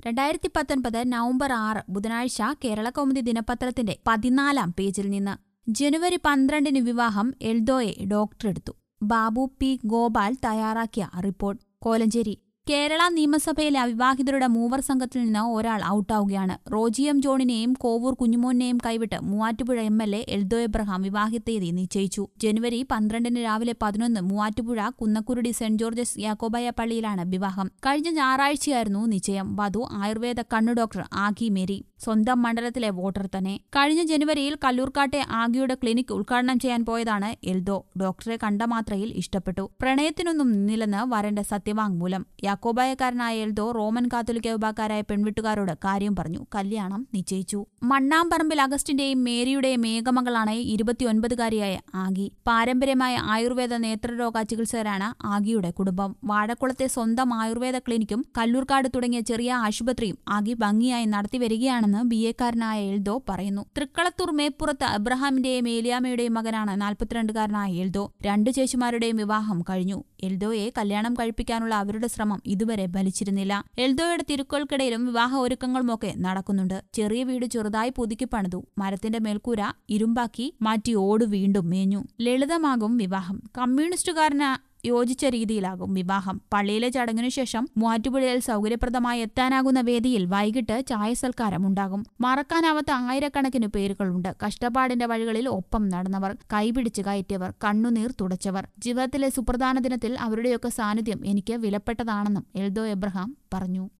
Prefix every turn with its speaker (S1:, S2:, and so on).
S1: രണ്ടായിരത്തി പത്തൊൻപത് നവംബർ ആറ് ബുധനാഴ്ച കേരള കൗമുദി ദിനപത്രത്തിന്റെ പതിനാലാം പേജിൽ നിന്ന് ജനുവരി പന്ത്രണ്ടിന് വിവാഹം എൽദോയെ ഡോക്ടറെടുത്തു ബാബു പി ഗോപാൽ തയ്യാറാക്കിയ റിപ്പോർട്ട് കോലഞ്ചേരി കേരള നിയമസഭയിലെ അവിവാഹിതരുടെ മൂവർ സംഘത്തിൽ നിന്ന് ഒരാൾ ഔട്ടാവുകയാണ് റോജി എം ജോണിനെയും കോവൂർ കുഞ്ഞുമോനെയും കൈവിട്ട് Muvattupuzha M L A Eldho Abraham വിവാഹ തീയതി നിശ്ചയിച്ചു ജനുവരി പന്ത്രണ്ടിന് രാവിലെ പതിനൊന്ന് മൂവാറ്റുപുഴ കുന്നക്കുരുടി സെന്റ് ജോർജസ് യാക്കോബായ പള്ളിയിലാണ് വിവാഹം കഴിഞ്ഞ ഞായറാഴ്ചയായിരുന്നു നിശ്ചയം വധു ആയുർവേദ കണ്ണു ഡോക്ടർ ആഗി മേരി സ്വന്തം മണ്ഡലത്തിലെ വോട്ടർ തന്നെ കഴിഞ്ഞ ജനുവരിയിൽ കല്ലൂർക്കാട്ടെ ആഗിയുടെ ക്ലിനിക് ഉദ്ഘാടനം ചെയ്യാൻ പോയതാണ് എൽദോ ഡോക്ടറെ കണ്ട മാത്രയിൽ ഇഷ്ടപ്പെട്ടു പ്രണയത്തിനൊന്നും നിന്നില്ലെന്ന് വരന്റെ സത്യവാങ്മൂലം യാക്കോബായക്കാരനായ എൽദോ റോമൻ കാത്തോലിക്ക വിഭാഗക്കാരായ പെൺവീട്ടുകാരോട് കാര്യം പറഞ്ഞു കല്യാണം നിശ്ചയിച്ചു മണ്ണാമ്പറമ്പിൽ അഗസ്റ്റിന്റെയും മേരിയുടെയും ഏകമകളാണ് ഇരുപത്തിയൊൻപതുകാരിയായ ആഗി പാരമ്പര്യമായ ആയുർവേദ നേത്രരോഗ ചികിത്സകരാണ് ആഗിയുടെ കുടുംബം വാഴക്കുളത്തെ സ്വന്തം ആയുർവേദ ക്ലിനിക്കും കല്ലൂർക്കാട് തുടങ്ങിയ ചെറിയ ആശുപത്രിയും ആഗി ഭംഗിയായി നടത്തിവരികയാണെന്ന് ബി എക്കാരനായ എൽദോ പറയുന്നു തൃക്കളത്തൂർ മേപ്പുറത്ത് അബ്രഹാമിന്റെയും ഏലിയാമയുടെയും മകനാണ് നാൽപ്പത്തിരണ്ടുകാരനായ എൽദോ രണ്ടു ചേച്ചിമാരുടെയും വിവാഹം കഴിഞ്ഞു എൽദോയെ കല്യാണം കഴിപ്പിക്കാനുള്ള അവരുടെ ശ്രമം ഇതുവരെ ഫലിച്ചിരുന്നില്ല എൽദോയുടെ തിരുക്കോൽക്കിടയിലും വിവാഹ ഒരുക്കങ്ങളുമൊക്കെ നടക്കുന്നുണ്ട് ചെറിയ വീട് ചെറുതായി പുതുക്കി പണിതു മരത്തിന്റെ മേൽക്കൂര ഇരുമ്പാക്കി മാറ്റി ഓട് വീണ്ടും മേഞ്ഞു ലളിതമാകും വിവാഹം കമ്മ്യൂണിസ്റ്റുകാരന് യോജിച്ച രീതിയിലാകും വിവാഹം പള്ളിയിലെ ചടങ്ങിനു ശേഷം മൂവാറ്റുപുഴയിൽ സൗകര്യപ്രദമായി എത്താനാകുന്ന വേദിയിൽ വൈകിട്ട് ചായ സൽക്കാരം ഉണ്ടാകും മറക്കാനാവാത്ത ആയിരക്കണക്കിന് പേരുകളുണ്ട് കഷ്ടപ്പാടിന്റെ വഴികളിൽ ഒപ്പം നടന്നവർ കൈപിടിച്ച് കയറ്റിയവർ കണ്ണുനീർ തുടച്ചവർ ജീവിതത്തിലെ സുപ്രധാന ദിനത്തിൽ അവരുടെയൊക്കെ സാന്നിധ്യം എനിക്ക് വിലപ്പെട്ടതാണെന്നും എൽദോ എബ്രഹാം പറഞ്ഞു